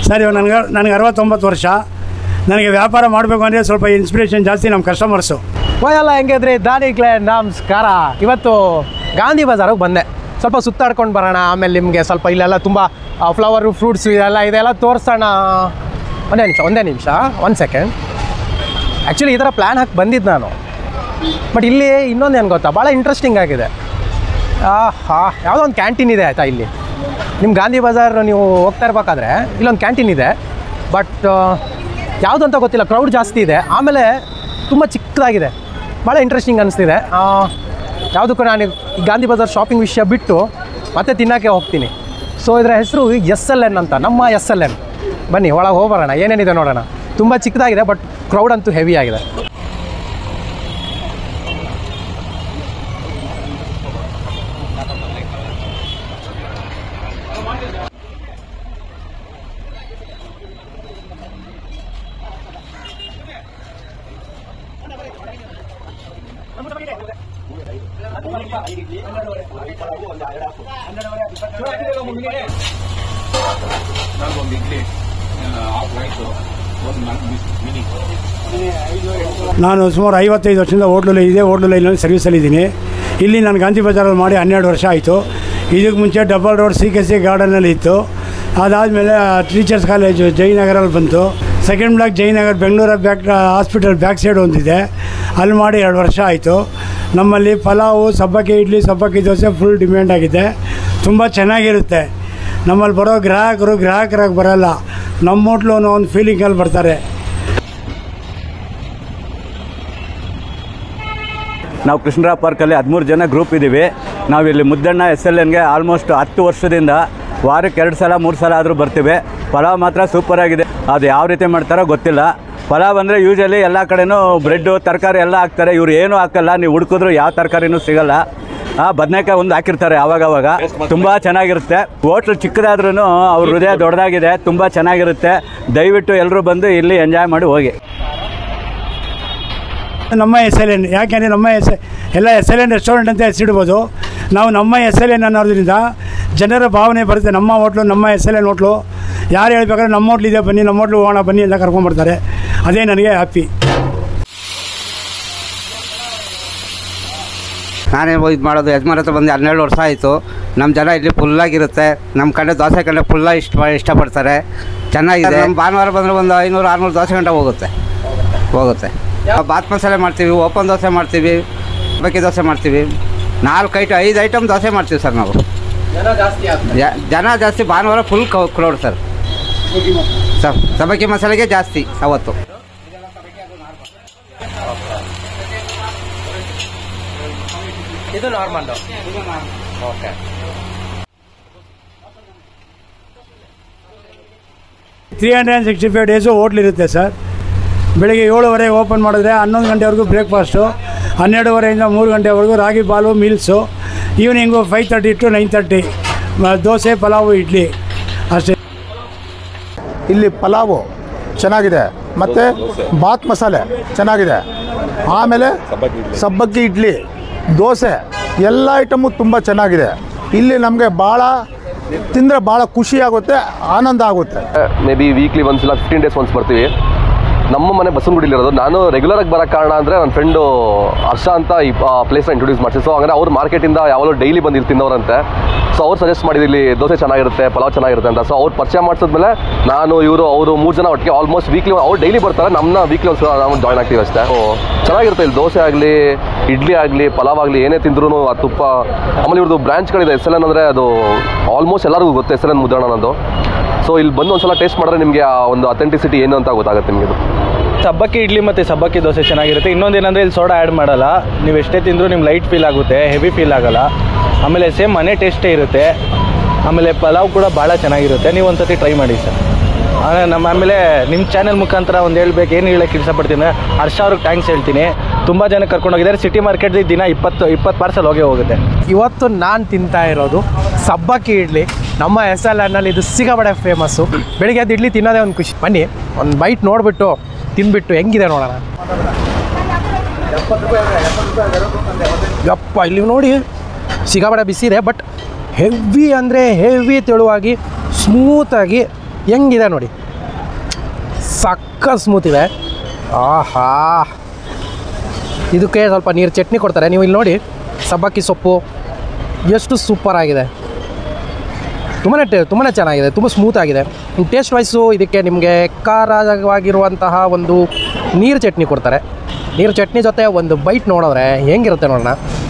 sir ಇವಾಗ ನನಗೆ ನನಗೆ ಅರವತ್ತೊಂಬತ್ತು ವರ್ಷ ನನಗೆ ವ್ಯಾಪಾರ ಮಾಡಬೇಕು ಅಂದರೆ ಸ್ವಲ್ಪ ಇನ್ಸ್ಪಿರೇಷನ್ ಜಾಸ್ತಿ ನಮ್ಮ ಕಸ್ಟಮರ್ಸು ಹೋಯಲ್ಲ ಹೆಂಗಿದ್ರಿ ದಾನಿಗ್ಲೆ ನಮಸ್ಕಾರ ಇವತ್ತು ಗಾಂಧಿ ಬಜಾರಿಗೆ ಬಂದೆ ಸ್ವಲ್ಪ ಸುತ್ತಾಡ್ಕೊಂಡು ಬರೋಣ ಆಮೇಲೆ ನಿಮಗೆ ಸ್ವಲ್ಪ ಇಲ್ಲೆಲ್ಲ ತುಂಬ ಫ್ಲವರು ಫ್ರೂಟ್ಸು ಇದೆಲ್ಲ ಇದೆಲ್ಲ ತೋರಿಸೋಣ ಒಂದೇ ನಿಮಿಷ ಒಂದೇ ನಿಮಿಷ ಒಂದು ಸೆಕೆಂಡ್ ಆ್ಯಕ್ಚುಲಿ ಈ ಥರ ಪ್ಲ್ಯಾನ್ ಹಾಕಿ ಬಂದಿದ್ದು ನಾನು ಬಟ್ ಇಲ್ಲಿ ಇನ್ನೊಂದು ಏನು ಗೊತ್ತಾ ಭಾಳ ಇಂಟ್ರೆಸ್ಟಿಂಗ್ ಆಗಿದೆ ಹಾ ಯಾವುದೋ ಒಂದು ಕ್ಯಾಂಟೀನ್ ಇದೆ ಆಯಿತಾ ಇಲ್ಲಿ ನಿಮ್ಮ ಗಾಂಧಿ ಬಜಾರ್ ನೀವು ಹೋಗ್ತಾ ಇರ್ಬೇಕಾದ್ರೆ ಇಲ್ಲೊಂದು ಕ್ಯಾಂಟೀನ್ ಇದೆ ಬಟ್ ಯಾವುದು ಅಂತ ಗೊತ್ತಿಲ್ಲ ಕ್ರೌಡ್ ಜಾಸ್ತಿ ಇದೆ ಆಮೇಲೆ ತುಂಬ ಚಿಕ್ಕದಾಗಿದೆ ಭಾಳ ಇಂಟ್ರೆಸ್ಟಿಂಗ್ ಅನಿಸ್ತಿದೆ ಯಾವುದಕ್ಕೂ ನಾನು ಈ ಗಾಂಧಿ ಬಜಾರ್ ಶಾಪಿಂಗ್ ವಿಷಯ ಬಿಟ್ಟು ಮತ್ತೆ ತಿನ್ನೋಕ್ಕೆ ಹೋಗ್ತೀನಿ ಸೊ ಇದರ ಹೆಸರು ಎಸ್ ಎಲ್ ಎನ್ ಅಂತ ನಮ್ಮ ಎಸ್ ಎಲ್ ಎನ್ ಬನ್ನಿ ಒಳಗೆ ಹೋಗ್ಬರೋಣ ಏನೇನಿದೆ ನೋಡೋಣ ತುಂಬ ಚಿಕ್ಕದಾಗಿದೆ ಬಟ್ ಕ್ರೌಡ್ ಅಂತೂ ಹೆವಿ ಆಗಿದೆ ಒಂದು ಇಡ್ಲಿ ಹಾಫ್ ರೈಸು ಒಂದು ಮಿನಿ ನಾನು ಸುಮಾರು ಐವತ್ತೈದು ವರ್ಷದಿಂದ ಹೋಟ್ಲಲ್ಲಿ ಇದೇ ಹೋಟ್ಲು ಲೈನಲ್ಲಿ ಸರ್ವಿಸಲ್ಲಿದ್ದೀನಿ ಇಲ್ಲಿ ನಾನು ಗಾಂಧಿ ಬಜಾರಲ್ಲಿ ಮಾಡಿ ಹನ್ನೆರಡು ವರ್ಷ ಆಯಿತು ಇದಕ್ಕೆ ಮುಂಚೆ double road C K C ಗಾರ್ಡನಲ್ಲಿ ಇತ್ತು ಅದಾದಮೇಲೆ ಟೀಚರ್ಸ್ ಕಾಲೇಜು ಜಯನಗರಲ್ಲಿ ಬಂತು second block Jayanagar Bengaluru back hospital back side ಒಂದಿದೆ ಅಲ್ಲಿ ಮಾಡಿ ಎರಡು ವರ್ಷ ಆಯಿತು ನಮ್ಮಲ್ಲಿ ಪಲಾವು ಸಬ್ಬಕ್ಕಿ ಇಡ್ಲಿ ಸಬ್ಬಕ್ಕಿ ದೋಸೆ ಫುಲ್ ಡಿಮ್ಯಾಂಡ್ ಆಗಿದೆ ತುಂಬ ಚೆನ್ನಾಗಿರುತ್ತೆ ನಮ್ಮಲ್ಲಿ ಬರೋ ಗ್ರಾಹಕರು ಗ್ರಾಹಕರಾಗಿ ಬರೋಲ್ಲ ನಮ್ಮ ಹೋಟ್ಲು ಅನ್ನೋ ಒಂದು ಫೀಲಿಂಗಲ್ಲಿ ಬರ್ತಾರೆ ನಾವು ಕೃಷ್ಣರಾವ್ ಪಾರ್ಕಲ್ಲಿ ಹದಿಮೂರು ಜನ ಗ್ರೂಪ್ ಇದ್ದೀವಿ ನಾವಿಲ್ಲಿ ಮುದ್ದಣ್ಣ ಎಸ್ ಎಲ್ ಎನ್ಗೆ ಆಲ್ಮೋಸ್ಟ್ ಹತ್ತು ವರ್ಷದಿಂದ ವಾರಕ್ಕೆ ಎರಡು ಸಲ ಮೂರು ಸಲ ಆದರೂ ಬರ್ತೀವಿ ಪಲಾವ್ ಮಾತ್ರ ಸೂಪರ್ ಆಗಿದೆ ಅದು ಯಾವ ರೀತಿ ಮಾಡ್ತಾರೋ ಗೊತ್ತಿಲ್ಲ ಪಲಾವ್ ಅಂದರೆ ಯೂಶಲಿ ಎಲ್ಲ ಕಡೆನೂ ಬ್ರೆಡ್ಡು ತರಕಾರಿ ಎಲ್ಲ ಹಾಕ್ತಾರೆ ಇವ್ರು ಏನೂ ಹಾಕಲ್ಲ ನೀವು ಹುಡುಕಿದ್ರು ಯಾವ ತರಕಾರಿನೂ ಸಿಗಲ್ಲ ಆ ಬದನೆಕಾಯಿ ಒಂದು ಹಾಕಿರ್ತಾರೆ ಆವಾಗವಾಗ ತುಂಬ ಚೆನ್ನಾಗಿರುತ್ತೆ ಹೋಟ್ಲು ಚಿಕ್ಕದಾದ್ರೂ ಅವ್ರ ಹೃದಯ ದೊಡ್ಡದಾಗಿದೆ ತುಂಬ ಚೆನ್ನಾಗಿರುತ್ತೆ ದಯವಿಟ್ಟು ಎಲ್ಲರೂ ಬಂದು ಇಲ್ಲಿ ಎಂಜಾಯ್ ಮಾಡಿ ಹೋಗಿ ನಮ್ಮ ಎಸ್ ಎಲ್ ಎನ್ ಯಾಕೆಂದರೆ ನಮ್ಮ ಎಸ್ ಎಲ್ಲ ಎಸ್ ಎಲ್ ಎನ್ ರೆಸ್ಟೋರೆಂಟ್ ಅಂತ ಹೆಸರಿಡ್ಬೋದು ನಾವು ನಮ್ಮ ಎಸ್ ಎಲ್ ಎನ್ ಅನ್ನೋದ್ರಿಂದ ಜನರ ಭಾವನೆ ಬರುತ್ತೆ ನಮ್ಮ ಹೋಟ್ಲು ನಮ್ಮ ಎಸ್ ಎಲ್ ಎನ್ ಹೋಟ್ಲು ಯಾರು ಹೇಳ್ಬೇಕಾದ್ರೆ ನಮ್ಮ ಹೋಟ್ಲ್ ಇದೆ ಬನ್ನಿ ನಮ್ಮ ಹೋಟ್ಲು ಹೋಗೋಣ ಬನ್ನಿ ಅಂತ ಕರ್ಕೊಂಡ್ಬರ್ತಾರೆ ಅದೇ ನನಗೆ ಹ್ಯಾಪಿ ನಾನೇ ಇದು ಮಾಡೋದು ಯಜಮಾನ್ ಹತ್ರ ಬಂದು ಹನ್ನೆರಡು ವರ್ಷ ಆಯಿತು ನಮ್ಮ ಜನ ಇಲ್ಲಿ ಫುಲ್ಲಾಗಿರುತ್ತೆ ನಮ್ಮ ಕಡೆ ದೋಸೆ ಕಡೆ ಫುಲ್ಲ ಇಷ್ಟ ಇಷ್ಟಪಡ್ತಾರೆ ಚೆನ್ನಾಗಿದೆ ನಮ್ಮ ಭಾನುವಾರ ಬಂದರೆ ಒಂದು ಐನೂರು ಆರುನೂರು ದೋಸೆ ಗಂಟೆ ಹೋಗುತ್ತೆ ಹೋಗುತ್ತೆ ಬಾತ್ ಮಸಾಲೆ ಮಾಡ್ತೀವಿ ಓಪನ್ ದೋಸೆ ಮಾಡ್ತೀವಿ ಬಕ್ಕಿ ದೋಸೆ ಮಾಡ್ತೀವಿ ನಾಲ್ಕು ಐಟ ಐದು ಐಟಮ್ ದೋಸೆ ಮಾಡ್ತೀವಿ ಸರ್ ನಾವು ಜನ ಜಾಸ್ತಿ ಜ- ಜನ ಜಾಸ್ತಿ ಭಾನುವಾರ ಫುಲ್ ಕ್ರೌಡ್ ಸರ್ ಸರ್ ಸಬ್ಬಕ್ಕಿ ಮಸಾಲೆಗೆ ಜಾಸ್ತಿ ಅವತ್ತು ಇದು normal okay three hundred and sixty five days ಹೋಟ್ಲಿರುತ್ತೆ ಸರ್ ಬೆಳಿಗ್ಗೆ ಏಳುವರೆಗೆ ಓಪನ್ ಮಾಡಿದ್ರೆ ಹನ್ನೊಂದು ಗಂಟೆವರೆಗೂ ಬ್ರೇಕ್ಫಾಸ್ಟು ಹನ್ನೆರಡುವರೆಯಿಂದ ಮೂರು ಗಂಟೆವರೆಗೂ ragi ball meals evening five thirty to nine thirty dosa pulao idli ಅಷ್ಟೇ ಇಲ್ಲಿ ಪಲಾವು ಚೆನ್ನಾಗಿದೆ ಮತ್ತು ಬಾತ್ ಮಸಾಲೆ ಚೆನ್ನಾಗಿದೆ ಆಮೇಲೆ ಸಬ್ಬಕ್ಕಿ ಇಡ್ಲಿ ದೋಸೆ ಎಲ್ಲ ಐಟಮು ತುಂಬ ಚೆನ್ನಾಗಿದೆ ಇಲ್ಲಿ ನಮಗೆ ಭಾಳ ತಿಂದರೆ ಭಾಳ ಖುಷಿ ಆಗುತ್ತೆ ಆನಂದ ಆಗುತ್ತೆ ಮೇ ಬಿ ವೀಕ್ಲಿ ಒನ್ಸ್ ಇಲ್ಲ ಫಿಫ್ಟೀನ್ ಡೇಸ್ ಒನ್ಸ್ ಬರ್ತೀವಿ ನಮ್ಮ ಮನೆ ಬಸವನಗುಡಿಲಿರೋದು ನಾನು ರೆಗ್ಯುಲರ್ ಆಗಿ ಬರೋಕ್ಕೆ ಕಾರಣ ಅಂದರೆ ನನ್ನ ಫ್ರೆಂಡು ಹರ್ಷ ಅಂತ ಈ ಪ್ಲೇಸ್ನ ಇಂಟ್ರೊಡ್ಯೂಸ್ ಮಾಡ್ಸಿ ಸೊ ಹಂಗಾರೆ ಅವ್ರು ಮಾರ್ಕೆಟಿಂದ ಯಾವಾಗಲೂ ಡೈಲಿ ಬಂದು ತಿನ್ನೋರಂತೆ ಸೊ ಅವ್ರು ಸಜೆಸ್ಟ್ ಮಾಡಿದ್ರು ಇಲ್ಲಿ ದೋಸೆ ಚೆನ್ನಾಗಿರುತ್ತೆ ಪಲಾವ್ ಚೆನ್ನಾಗಿರುತ್ತೆ ಅಂತ ಸೊ ಅವ್ರು ಪರಿಚಯ ಮಾಡಿಸಿದ್ಮೇಲೆ ನಾನು ಇವರು ಅವರು ಮೂರು ಜನ ಒಟ್ಟಿಗೆ ಆಲ್ಮೋಸ್ಟ್ ವೀಕ್ಲಿ ಅವ್ರು ಡೈಲಿ ಬರ್ತಾರೆ ನಮ್ಮನ್ನ ವೀಕ್ಲಿ ಒಂದು ನಾವು ಜಾಯ್ನ್ ಆಗ್ತೀವಿ ಅಷ್ಟೇ ಸೊ ಚೆನ್ನಾಗಿರುತ್ತೆ ಇಲ್ಲಿ ದೋಸೆ ಆಗಲಿ ಇಡ್ಲಿ ಆಗಲಿ ಪಲಾವ್ ಆಗಲಿ ಏನೇ ತಿಂದ್ರೂ ಆ ತುಪ್ಪ ಆಮೇಲೆ ಇವ್ರದ್ದು ಬ್ರಾಂಚ್ಗಳಿದೆ ಎಸ್ ಎಲ್ ಎನ್ ಅಂದರೆ ಅದು ಆಲ್ಮೋಸ್ಟ್ ಎಲ್ಲರಿಗೂ ಗೊತ್ತು ಎಸ್ ಎಲ್ ಎನ್ ಮುದ್ದಣ್ಣ ಅನ್ನೋದು ಸೊ ಇಲ್ಲಿ ಬಂದು ಒಂದ್ಸಲ ಟೇಸ್ಟ್ ಮಾಡಿದ್ರೆ ನಿಮಗೆ ಆ ಒಂದು ಅಥೆಂಟಿಸಿಟಿ ಏನು ಅಂತ ಗೊತ್ತಾಗುತ್ತೆ ನಿಮಗೆ ಇದು ಸಬ್ಬಕ್ಕಿ ಇಡ್ಲಿ ಮತ್ತು ಸಬ್ಬಕ್ಕಿ ದೋಸೆ ಚೆನ್ನಾಗಿರುತ್ತೆ ಇನ್ನೊಂದು ಏನಂದರೆ ಇಲ್ಲಿ ಸೋಡಾ ಆ್ಯಡ್ ಮಾಡಲ್ಲ ನೀವು ಎಷ್ಟೇ ತಿಂದರೂ ನಿಮ್ಗೆ ಲೈಟ್ ಫೀಲ್ ಆಗುತ್ತೆ ಹೆವಿ ಫೀಲ್ ಆಗಲ್ಲ ಆಮೇಲೆ ಸೇಮ್ ಮನೆ ಟೇಸ್ಟೇ ಇರುತ್ತೆ ಆಮೇಲೆ ಪಲಾವ್ ಕೂಡ ಭಾಳ ಚೆನ್ನಾಗಿರುತ್ತೆ ನೀವು ಒಂದು ಸತಿ ಟ್ರೈ ಮಾಡಿ ಸರ್ ಆಮೇಲೆ ನಮ್ಮ ಆಮೇಲೆ ನಿಮ್ಮ ಚಾನೆಲ್ ಮುಖಾಂತರ ಒಂದು ಹೇಳ್ಬೇಕು ಏನು ಹೇಳಕ್ಕೆ ಇಷ್ಟಪಡ್ತೀನಿ ಹರ್ಷ ಅವ್ರಿಗೆ ಥ್ಯಾಂಕ್ಸ್ ಹೇಳ್ತೀನಿ ತುಂಬ ಜನ ಕರ್ಕೊಂಡು ಹೋಗಿದ್ದಾರೆ ಸಿಟಿ ಮಾರ್ಕೆಟ್ ದಿನ ಇಪ್ಪತ್ತು ಇಪ್ಪತ್ತು ಪಾರ್ಸಲ್ ಹೋಗೇ ಹೋಗುತ್ತೆ ಇವತ್ತು ನಾನು ತಿಂತಾ ಇರೋದು ಸಬ್ಬಕ್ಕಿ ಇಡ್ಲಿ ನಮ್ಮ ಎಸ್ ಎಲ್ ಎನ್ನಲ್ಲಿ ಇದು ಸಿಗಬಡೆ ಫೇಮಸ್ಸು ಬೆಳಿಗ್ಗೆ ಎದ್ದು ಇಡ್ಲಿ ತಿನ್ನೋದೇ ಒಂದು ಖುಷಿ ಬನ್ನಿ ಒಂದು ಬೈಟ್ ನೋಡಿಬಿಟ್ಟು ತಿಂದ್ಬಿಟ್ಟು ಹೆಂಗಿದೆ ನೋಡೋಣ ಯಪ್ಪ ಇಲ್ಲಿ ನೋಡಿ ಸಿಗಬಡೆ ಬಿಸಿ ಇದೆ ಬಟ್ ಹೆವಿ ಅಂದರೆ ಹೆವಿ ತೆಳುವಾಗಿ ಸ್ಮೂತಾಗಿ ಹೆಂಗಿದೆ ನೋಡಿ ಸಕ್ಕ ಸ್ಮೂತ್ ಇದೆ ಆಹಾ ಇದಕ್ಕೆ ಸ್ವಲ್ಪ ನೀರು ಚಟ್ನಿ ಕೊಡ್ತಾರೆ ನೀವು ಇಲ್ಲಿ ನೋಡಿ ಸಬ್ಬಕ್ಕಿ ಸೊಪ್ಪು ಎಷ್ಟು ಸೂಪರ್ ಆಗಿದೆ ತುಂಬಾ ಟೇ ತುಂಬಾ ಚೆನ್ನಾಗಿದೆ ತುಂಬ ಸ್ಮೂತ್ ಆಗಿದೆ ಟೇಸ್ಟ್ ವೈಸು ಇದಕ್ಕೆ ನಿಮಗೆ ಖಾರವಾಗಿರುವಂತಹ ಒಂದು ನೀರು ಚಟ್ನಿ ಕೊಡ್ತಾರೆ ನೀರು ಚಟ್ನಿ ಜೊತೆ ಒಂದು ಬೈಟ್ ನೋಡಿದ್ರೆ ಹೆಂಗಿರುತ್ತೆ ನೋಡೋಣ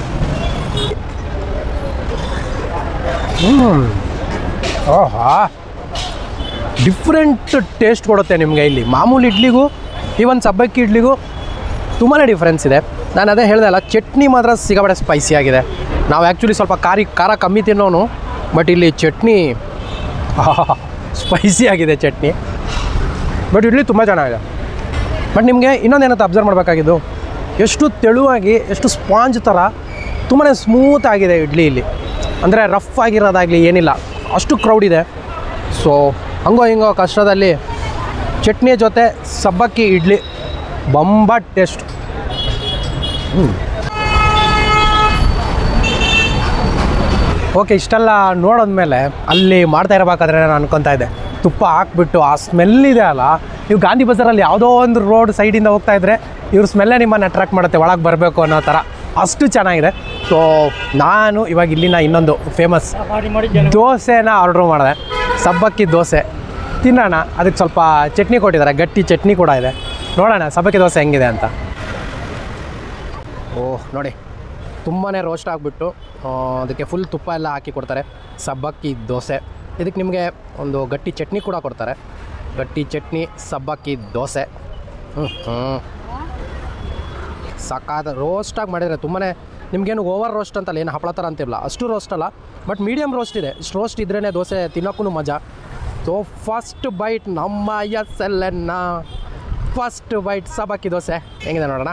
ಹ್ಞೂ ಆಹಾ ಡಿಫ್ರೆಂಟ್ ಟೇಸ್ಟ್ ಕೊಡುತ್ತೆ ನಿಮಗೆ ಇಲ್ಲಿ ಮಾಮೂಲಿ ಇಡ್ಲಿಗೂ ಈ ಒಂದು ಸಬ್ಬಕ್ಕಿ ಇಡ್ಲಿಗೂ ತುಂಬಾ ಡಿಫ್ರೆನ್ಸ್ ಇದೆ ನಾನು ಅದೇ ಹೇಳ್ದೆ ಅಲ್ಲ ಚಟ್ನಿ ಮಾತ್ರ ಸಿಗಬಡೆ ಸ್ಪೈಸಿ ಆಗಿದೆ ನಾವು ಆ್ಯಕ್ಚುಲಿ ಸ್ವಲ್ಪ ಖಾರಿ ಖಾರ ಕಮ್ಮಿ ತಿನ್ನೋನು ಬಟ್ ಇಲ್ಲಿ ಚಟ್ನಿ ಸ್ಪೈಸಿ ಆಗಿದೆ ಚಟ್ನಿ ಬಟ್ ಇಡ್ಲಿ ತುಂಬ ಚೆನ್ನಾಗಿದೆ ಬಟ್ ನಿಮಗೆ ಇನ್ನೊಂದೇನಂತ ಅಬ್ಸರ್ವ್ ಮಾಡಬೇಕಾಗಿದ್ದು ಎಷ್ಟು ತೆಳುವಾಗಿ ಎಷ್ಟು ಸ್ಪಾಂಜ್ ಥರ ತುಂಬಾ ಸ್ಮೂತ್ ಆಗಿದೆ ಇಡ್ಲಿ ಇಲ್ಲಿ ಅಂದರೆ ರಫ್ ಆಗಿರೋದಾಗಲಿ ಏನಿಲ್ಲ ಅಷ್ಟು ಕ್ರೌಡ್ ಇದೆ ಸೊ ಹಂಗೋ ಹಿಂಗೋ ಕಷ್ಟದಲ್ಲಿ ಚಟ್ನಿ ಜೊತೆ ಸಬ್ಬಕ್ಕಿ ಇಡ್ಲಿ ಬಂಬ ಟೇಸ್ಟ್ ಓಕೆ ಇಷ್ಟೆಲ್ಲ ನೋಡಿದ್ಮೇಲೆ ಅಲ್ಲಿ ಮಾಡ್ತಾ ಇರಬೇಕಾದ್ರೆ ನಾನು ಅನ್ಕೊತಾ ಇದ್ದೆ ತುಪ್ಪ ಹಾಕ್ಬಿಟ್ಟು ಆ ಸ್ಮೆಲ್ ಇದೆ ಅಲ್ಲ ನೀವು ಗಾಂಧಿ ಬಜಾರಲ್ಲಿ ಯಾವುದೋ ಒಂದು ರೋಡ್ ಸೈಡಿಂದ ಹೋಗ್ತಾ ಇದ್ರೆ ಇವ್ರ ಸ್ಮೆಲ್ಲೇ ನಿಮ್ಮನ್ನು ಅಟ್ರಾಕ್ಟ್ ಮಾಡುತ್ತೆ ಒಳಗೆ ಬರಬೇಕು ಅನ್ನೋ ಥರ ಅಷ್ಟು ಚೆನ್ನಾಗಿದೆ ಸೊ ನಾನು ಇವಾಗ ಇಲ್ಲಿನ ಇನ್ನೊಂದು ಫೇಮಸ್ ದೋಸೆನ ಆರ್ಡ್ರ್ ಮಾಡಿದೆ ಸಬ್ಬಕ್ಕಿ ದೋಸೆ ತಿನ್ನೋಣ ಅದಕ್ಕೆ ಸ್ವಲ್ಪ ಚಟ್ನಿ ಕೊಟ್ಟಿದ್ದಾರೆ ಗಟ್ಟಿ ಚಟ್ನಿ ಕೂಡ ಇದೆ ನೋಡೋಣ ಸಬ್ಬಕ್ಕಿ ದೋಸೆ ಹೆಂಗಿದೆ ಅಂತ ಓಹ್ ನೋಡಿ ತುಂಬಾ ರೋಸ್ಟ್ ಆಗಿಬಿಟ್ಟು ಅದಕ್ಕೆ ಫುಲ್ ತುಪ್ಪ ಎಲ್ಲ ಹಾಕಿ ಕೊಡ್ತಾರೆ ಸಬ್ಬಕ್ಕಿ ದೋಸೆ ಇದಕ್ಕೆ ನಿಮಗೆ ಒಂದು ಗಟ್ಟಿ ಚಟ್ನಿ ಕೂಡ ಕೊಡ್ತಾರೆ ಗಟ್ಟಿ ಚಟ್ನಿ ಸಬ್ಬಕ್ಕಿ ದೋಸೆ ಹ್ಞೂ ಹ್ಞೂ ಸಕಾದ ರೋಸ್ಟಾಗಿ ಮಾಡಿದರೆ ತುಂಬಾ ನಿಮಗೇನು ಓವರ್ ರೋಸ್ಟ್ ಅಂತಲ್ಲ ಏನು ಹಪ್ಪಳ ಥರ ಅಂತಿರಲ್ಲ ಅಷ್ಟು ರೋಸ್ಟ್ ಅಲ್ಲ ಬಟ್ ಮೀಡಿಯಮ್ ರೋಸ್ಟ್ ಇದೆ ಇಷ್ಟು ರೋಸ್ಟ್ ಇದ್ರೇ ದೋಸೆ ತಿನ್ನೋಕ್ಕೂ ಮಜಾ ಸೊ ಫಸ್ಟ್ ಬೈಟ್ ನಮ್ಮ ಎಸ್ ಎಲ್ ಎನ್ನ ಫಸ್ಟ್ ಬೈಟ್ ಸಬ್ಬಕ್ಕಿ ದೋಸೆ ಹೆಂಗಿದೆ ನೋಡೋಣ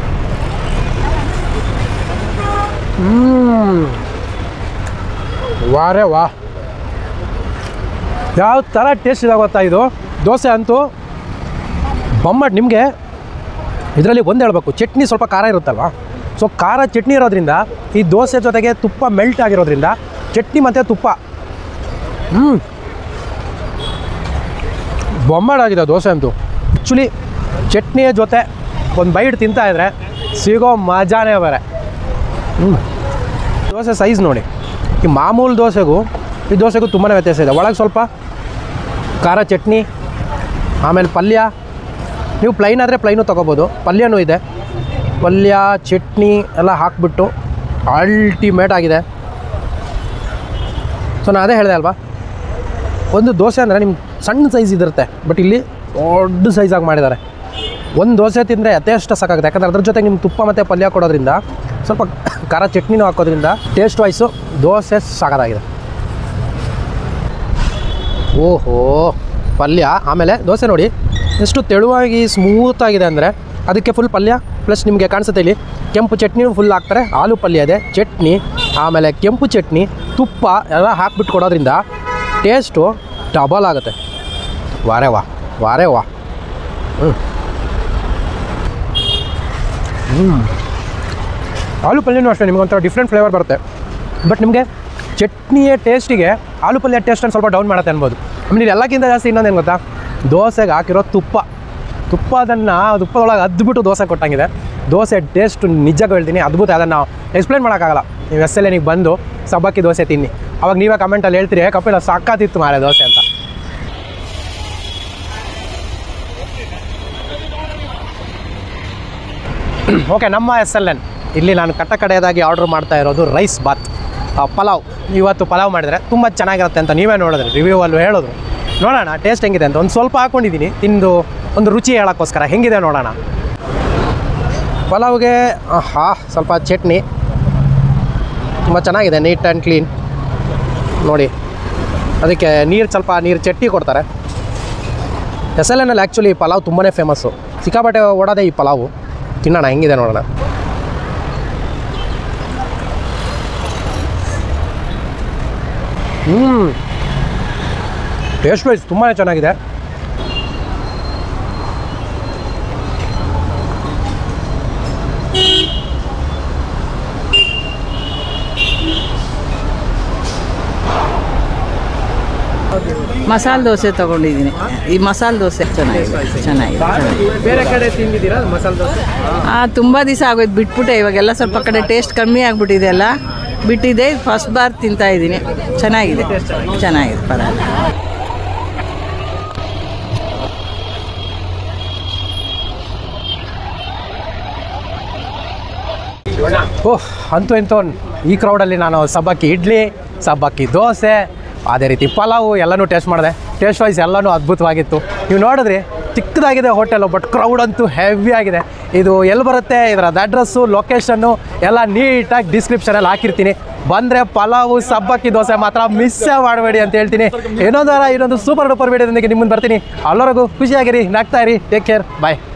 ವಾರೇ ವಾ ಯಾವ ಥರ ಟೇಸ್ಟ್ ಇದೆ ಗೊತ್ತಾ ಇದು ದೋಸೆ ಅಂತೂ ಬೊಮ್ಮಟ್ ನಿಮಗೆ ಇದರಲ್ಲಿ ಒಂದು ಹೇಳಬೇಕು ಚಟ್ನಿ ಸ್ವಲ್ಪ ಖಾರ ಇರುತ್ತಲ್ವ ಸೊ ಖಾರ ಚಟ್ನಿ ಇರೋದ್ರಿಂದ ಈ ದೋಸೆ ಜೊತೆಗೆ ತುಪ್ಪ ಮೆಲ್ಟ್ ಆಗಿರೋದ್ರಿಂದ ಚಟ್ನಿ ಮತ್ತು ತುಪ್ಪ ಹ್ಞೂ ಬೊಮ್ಮಡಾಗಿದೆ ದೋಸೆ ಅಂತೂ ಆ್ಯಕ್ಚುಲಿ ಚಟ್ನಿಯ ಜೊತೆ ಒಂದು ಬೈಟ್ ತಿಂತಾ ಇದ್ರೆ ಸಿಗೋ ಮಜಾನೇ ಬೇರೆ ಹ್ಞೂ ದೋಸೆ ಸೈಜ್ ನೋಡಿ ಈ ಮಾಮೂಲು ದೋಸೆಗೂ ಈ ದೋಸೆಗೂ ತುಂಬಾ ವ್ಯತ್ಯಾಸ ಇದೆ ಒಳಗೆ ಸ್ವಲ್ಪ ಖಾರ ಚಟ್ನಿ ಆಮೇಲೆ ಪಲ್ಯ ನೀವು ಪ್ಲೈನ್ ಆದರೆ ಪ್ಲೈನು ತೊಗೋಬೋದು ಪಲ್ಯನೂ ಇದೆ ಪಲ್ಯ ಚಟ್ನಿ ಎಲ್ಲ ಹಾಕ್ಬಿಟ್ಟು ಅಲ್ಟಿಮೇಟ್ ಆಗಿದೆ ಸೊ ನಾನು ಅದೇ ಹೇಳಿದೆ ಅಲ್ವಾ ಒಂದು ದೋಸೆ ಅಂದರೆ ನಿಮ್ಗೆ ಸಣ್ಣ ಸೈಜ್ ಇದಿರುತ್ತೆ ಬಟ್ ಇಲ್ಲಿ ದೊಡ್ಡ ಸೈಜಾಗಿ ಮಾಡಿದ್ದಾರೆ ಒಂದು ದೋಸೆ ತಿಂದರೆ ಯಥೇಷ್ಟ ಸಾಕಾಗುತ್ತೆ ಯಾಕಂದರೆ ಅದ್ರ ಜೊತೆ ನಿಮ್ಗೆ ತುಪ್ಪ ಮತ್ತು ಪಲ್ಯ ಕೊಡೋದ್ರಿಂದ ಸ್ವಲ್ಪ ಖಾರ ಚಟ್ನಿನೂ ಹಾಕೋದ್ರಿಂದ ಟೇಸ್ಟ್ ವೈಸು ದೋಸೆ ಸಾಕಾಗಿದೆ ಓಹೋ ಪಲ್ಯ ಆಮೇಲೆ ದೋಸೆ ನೋಡಿ ಎಷ್ಟು ತೆಳುವಾಗಿ ಸ್ಮೂತಾಗಿದೆ ಅಂದರೆ ಅದಕ್ಕೆ ಫುಲ್ ಪಲ್ಯ ಪ್ಲಸ್ ನಿಮಗೆ ಕಾಣಿಸುತ್ತೆ ಇಲ್ಲಿ ಕೆಂಪು ಚಟ್ನಿನೂ ಫುಲ್ ಹಾಕ್ತಾರೆ ಆಲೂ ಪಲ್ಯ ಇದೆ ಚಟ್ನಿ ಆಮೇಲೆ ಕೆಂಪು ಚಟ್ನಿ ತುಪ್ಪ ಎಲ್ಲ ಹಾಕ್ಬಿಟ್ಟು ಕೊಡೋದ್ರಿಂದ ಟೇಸ್ಟು ಡಬಲ್ ಆಗುತ್ತೆ ವಾರೇ ವಾ ವಾರೇ ವಾ ಹ್ಞೂ ಹ್ಞೂ ಆಲೂ ಪಲ್ಯನೂ ಅಷ್ಟೇ ನಿಮ್ಗೊಂಥರ ಡಿಫ್ರೆಂಟ್ ಫ್ಲೇವರ್ ಬರುತ್ತೆ ಬಟ್ ನಿಮಗೆ ಚಟ್ನಿಯ ಟೇಸ್ಟಿಗೆ ಆಲೂ ಪಲ್ಯ ಟೇಸ್ಟನ್ನು ಸ್ವಲ್ಪ ಡೌನ್ ಮಾಡುತ್ತೆ ಅನ್ಬೋದು ಆಮೇಲೆ ಎಲ್ಲಕ್ಕಿಂತ ಜಾಸ್ತಿ ಇನ್ನೊಂದೇನು ಗೊತ್ತಾ ದೋಸೆಗೆ ಹಾಕಿರೋ ತುಪ್ಪ ತುಪ್ಪ ಅದನ್ನು ತುಪ್ಪದೊಳಗೆ ಅದ್ಬಿಟ್ಟು ದೋಸೆ ಕೊಟ್ಟಂಗಿದೆ ದೋಸೆ ಟೇಸ್ಟ್ ನಿಜಕ್ಕೂ ಹೇಳ್ತೀನಿ ಅದ್ಭುತ ಅದನ್ನು ನಾವು ಎಕ್ಸ್ಪ್ಲೇನ್ ಮಾಡೋಕ್ಕಾಗಲ್ಲ ನೀವು ಎಸ್ ಎಲ್ ಎನಿಗೆ ಬಂದು ಸಬ್ಬಕ್ಕಿ ದೋಸೆ ತಿನ್ನಿ ಅವಾಗ ನೀವೇ ಕಮೆಂಟಲ್ಲಿ ಹೇಳ್ತೀರಿ "ಏ, ಕಪಿಲ ಸಾಕಾತಿತ್ತು ಮಾರೆ ದೋಸೆ ಅಂತ ಓಕೆ ನಮ್ಮ ಎಸ್ ಎಲ್ ಎನ್ ಇಲ್ಲಿ ನಾನು ಕಟ್ಟ ಕಡೆಯದಾಗಿ ಆರ್ಡ್ರ್ ಮಾಡ್ತಾ ಇರೋದು ರೈಸ್ ಬಾತ್ ಆ, ಪಲಾವ್ ಇವತ್ತು ಪಲಾವ್ ಮಾಡಿದರೆ ತುಂಬ ಚೆನ್ನಾಗಿರುತ್ತೆ ಅಂತ ನೀವೇ ನೋಡಿದ್ರಿ ರಿವ್ಯೂ ಅಲ್ಲೂ ಹೇಳಿದ್ರು ನೋಡೋಣ ಟೇಸ್ಟ್ ಹೆಂಗಿದೆ ಅಂತ ಒಂದು ಸ್ವಲ್ಪ ಹಾಕ್ಕೊಂಡಿದ್ದೀನಿ ತಿಂದು ಒಂದು ರುಚಿ ಹೇಳೋಕ್ಕೋಸ್ಕರ ಹೆಂಗಿದೆ ನೋಡೋಣ ಪಲಾವ್ಗೆ ಹಾ ಸ್ವಲ್ಪ ಚಟ್ನಿ ತುಂಬ ಚೆನ್ನಾಗಿದೆ ನೀಟ್ ಆ್ಯಂಡ್ ಕ್ಲೀನ್ ನೋಡಿ ಅದಕ್ಕೆ ನೀರು ಸ್ವಲ್ಪ ನೀರು ಚಟ್ನಿ ಕೊಡ್ತಾರೆ ಎಸ್ ಎಲ್ ಎನ್ನಲ್ಲಿ ಆ್ಯಕ್ಚುಲಿ ಪಲಾವ್ ತುಂಬಾ ಫೇಮಸ್ಸು ಸಿಕ್ಕಾಪಟ್ಟೆ ಓಡೋದೇ ಈ ಪಲಾವು ತಿನ್ನೋಣ ಹೆಂಗಿದೆ ನೋಡೋಣ ಹ್ಞೂ ಟೇಸ್ಟ್ ವೈಸ್ ತುಂಬಾ ಚೆನ್ನಾಗಿದೆ ಮಸಾಲೆ ದೋಸೆ ತಗೊಂಡಿದ್ದೀನಿ ಈ ಮಸಾಲೆ ದೋಸೆ ಚೆನ್ನಾಗಿದೆ ಚೆನ್ನಾಗಿದೆ ಚೆನ್ನಾಗಿದೆ ಬೇರೆ ಕಡೆ ತಿಂದಿದ್ದೀರಾ ಮಸಾಲೆ ದೋಸೆ ಆ ತುಂಬ ದಿವಸ ಆಗೋಯ್ತು ಬಿಟ್ಬಿಟ್ಟೆ ಇವಾಗೆಲ್ಲ ಸ್ವಲ್ಪ ಕಡೆ ಟೇಸ್ಟ್ ಕಮ್ಮಿ ಆಗಿಬಿಟ್ಟಿದೆ ಅಲ್ಲ ಬಿಟ್ಟಿದೆ ಫಸ್ಟ್ ಬಾರ್ ತಿಂತಾ ಇದ್ದೀನಿ ಚೆನ್ನಾಗಿದೆ ಚೆನ್ನಾಗಿದೆ ಪರವಾಗಿಲ್ಲ ಓಹ್ ಅಂತೂ ಇಂತೂ ಈ ಕ್ರೌಡಲ್ಲಿ ನಾನು ಸಬ್ಬಕ್ಕಿ ಇಡ್ಲಿ ಸಬ್ಬಕ್ಕಿ ದೋಸೆ ಅದೇ ರೀತಿ ಪಲಾವು ಎಲ್ಲನೂ ಟೇಸ್ಟ್ ಮಾಡಿದೆ ಟೇಸ್ಟ್ ವೈಸ್ ಎಲ್ಲನೂ ಅದ್ಭುತವಾಗಿತ್ತು ನೀವು ನೋಡಿದ್ರಿ ಚಿಕ್ಕದಾಗಿದೆ ಹೋಟೆಲು ಬಟ್ ಕ್ರೌಡ್ ಅಂತೂ ಹೆವಿ ಆಗಿದೆ ಇದು ಎಲ್ಲಿ ಬರುತ್ತೆ ಇದರ ಅಡ್ರೆಸ್ಸು ಲೊಕೇಶನ್ನು ಎಲ್ಲ ನೀಟಾಗಿ ಡಿಸ್ಕ್ರಿಪ್ಷನಲ್ಲಿ ಹಾಕಿರ್ತೀನಿ ಬಂದರೆ ಪಲಾವು ಸಬ್ಬಕ್ಕಿ ದೋಸೆ ಮಾತ್ರ ಮಿಸ್ಸೇ ಮಾಡಬೇಡಿ ಅಂತ ಹೇಳ್ತೀನಿ ಇನ್ನೊಂದು ವಾರ ಇನ್ನೊಂದು ಸೂಪರ್ ಡೂಪರ್ ವಿಡಿಯೋದೊಂದಿಗೆ ನಿಮ್ಮ ಮುಂದೆ ಬರ್ತೀನಿ ಅಲ್ಲವರೆಗೂ ಖುಷಿಯಾಗಿರಿ ನಗ್ತಾ ಇರಿ ಟೇಕ್ ಕೇರ್ ಬಾಯ್